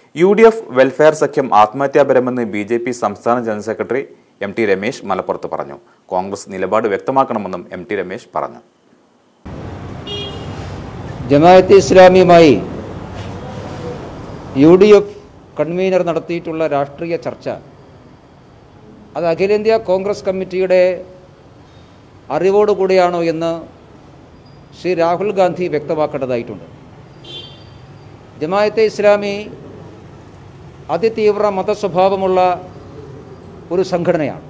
U D F welfare സഖ്യം ആത്മഹത്യാപരമെന്ന് B J P സംസ്ഥാന general secretary M T Ramesh മലപ്പുറത്ത് പറഞ്ഞു കോൺഗ്രസ് നിലപാട് വ്യക്തമാക്കണമെന്നും എം ടി രമേശ് പറഞ്ഞു ജമാഅത്തെ ഇസ്ലാമിയുമായി യു ഡി എഫ് കൺവീനർ നടത്തിയിട്ടുള്ള രാഷ്ട്രീയ ചർച്ച അത് അഖിലേന്ത്യാ കോൺഗ്രസ് കമ്മിറ്റിയുടെ അറിവോടുകൂടിയാണോ എന്ന് ശ്രീ രാഹുൽ ഗാന്ധി വ്യക്തമാക്കേണ്ടതായിട്ടുണ്ട് ജമാഅത്തെ ഇസ്ലാമി അതിതീവ്ര മതസ്വഭാവമുള്ള ഒരു സംഘടനയാണ്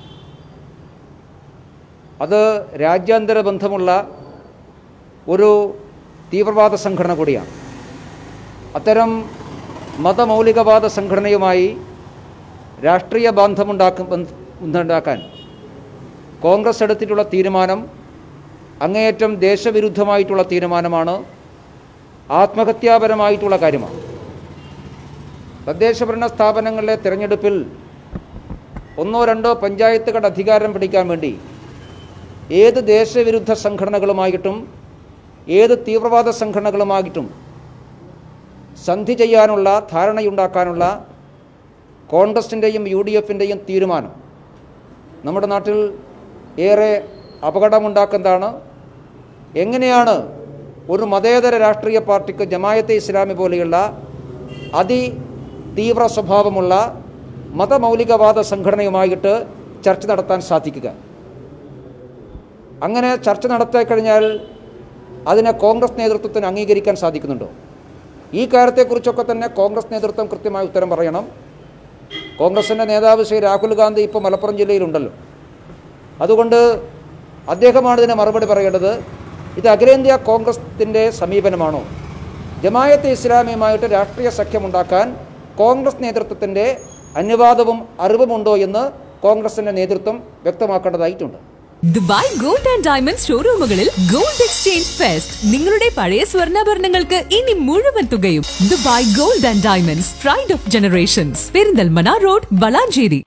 അത് രാജ്യാന്തര ബന്ധമുള്ള ഒരു തീവ്രവാദ സംഘടന കൂടിയാണ് അത്തരം മതമൗലികവാദ സംഘടനയുമായി രാഷ്ട്രീയ ബാന്ധമുണ്ടാക്കും ഉണ്ടാക്കാൻ കോൺഗ്രസ് എടുത്തിട്ടുള്ള തീരുമാനം അങ്ങേയറ്റം ദേശവിരുദ്ധമായിട്ടുള്ള തീരുമാനമാണ് ആത്മഹത്യാപരമായിട്ടുള്ള കാര്യമാണ് തദ്ദേശഭരണ സ്ഥാപനങ്ങളിലെ തിരഞ്ഞെടുപ്പിൽ ഒന്നോ രണ്ടോ പഞ്ചായത്തുകളുടെ അധികാരം പിടിക്കാൻ വേണ്ടി ഏത് ദേശവിരുദ്ധ സംഘടനകളുമായിട്ടും ഏത് തീവ്രവാദ സംഘടനകളുമായിട്ടും സന്ധി ചെയ്യാനുള്ള ധാരണയുണ്ടാക്കാനുള്ള കോൺഗ്രസിൻ്റെയും യു ഡി എഫിൻ്റെയും തീരുമാനം നമ്മുടെ നാട്ടിൽ ഏറെ അപകടമുണ്ടാക്കുന്നതാണ് എങ്ങനെയാണ് ഒരു മതേതര രാഷ്ട്രീയ പാർട്ടിക്ക് ജമായത്തെ ഇസ്ലാമി പോലെയുള്ള അതി തീവ്ര സ്വഭാവമുള്ള മതമൗലികവാദ സംഘടനയുമായിട്ട് ചർച്ച നടത്താൻ സാധിക്കുക അങ്ങനെ ചർച്ച നടത്തിക്കഴിഞ്ഞാൽ അതിനെ കോൺഗ്രസ് നേതൃത്വത്തിന് അംഗീകരിക്കാൻ സാധിക്കുന്നുണ്ടോ ഈ കാര്യത്തെക്കുറിച്ചൊക്കെ തന്നെ കോൺഗ്രസ് നേതൃത്വം കൃത്യമായ ഉത്തരം പറയണം കോൺഗ്രസിൻ്റെ നേതാവ് ശ്രീ രാഹുൽ ഗാന്ധി ഇപ്പോൾ മലപ്പുറം ജില്ലയിലുണ്ടല്ലോ അതുകൊണ്ട് അദ്ദേഹമാണ് ഇതിന് മറുപടി പറയേണ്ടത് ഇത് അഖിലേന്ത്യാ കോൺഗ്രസിൻ്റെ സമീപനമാണോ ജമായത്തെ ഇസ്ലാമിയുമായിട്ട് രാഷ്ട്രീയ സഖ്യമുണ്ടാക്കാൻ കോൺഗ്രസ് നേതൃത്വത്തിൻ്റെ അനുവാദവും അറിവുമുണ്ടോ എന്ന് കോൺഗ്രസിൻ്റെ നേതൃത്വം വ്യക്തമാക്കേണ്ടതായിട്ടുണ്ട് ദുബായ് ഗോൾഡ് ആൻഡ് ഡയമണ്ട്സ് ഷോറൂമുകളിൽ ഗോൾഡ് എക്സ്ചേഞ്ച് ഫെസ്റ്റ് നിങ്ങളുടെ പഴയ സ്വർണ്ണാഭരണങ്ങൾക്ക് ഇനി മുഴുവൻ തുകയും Dubai gold and diamonds pride of generations Perinthalmanna road Valanchery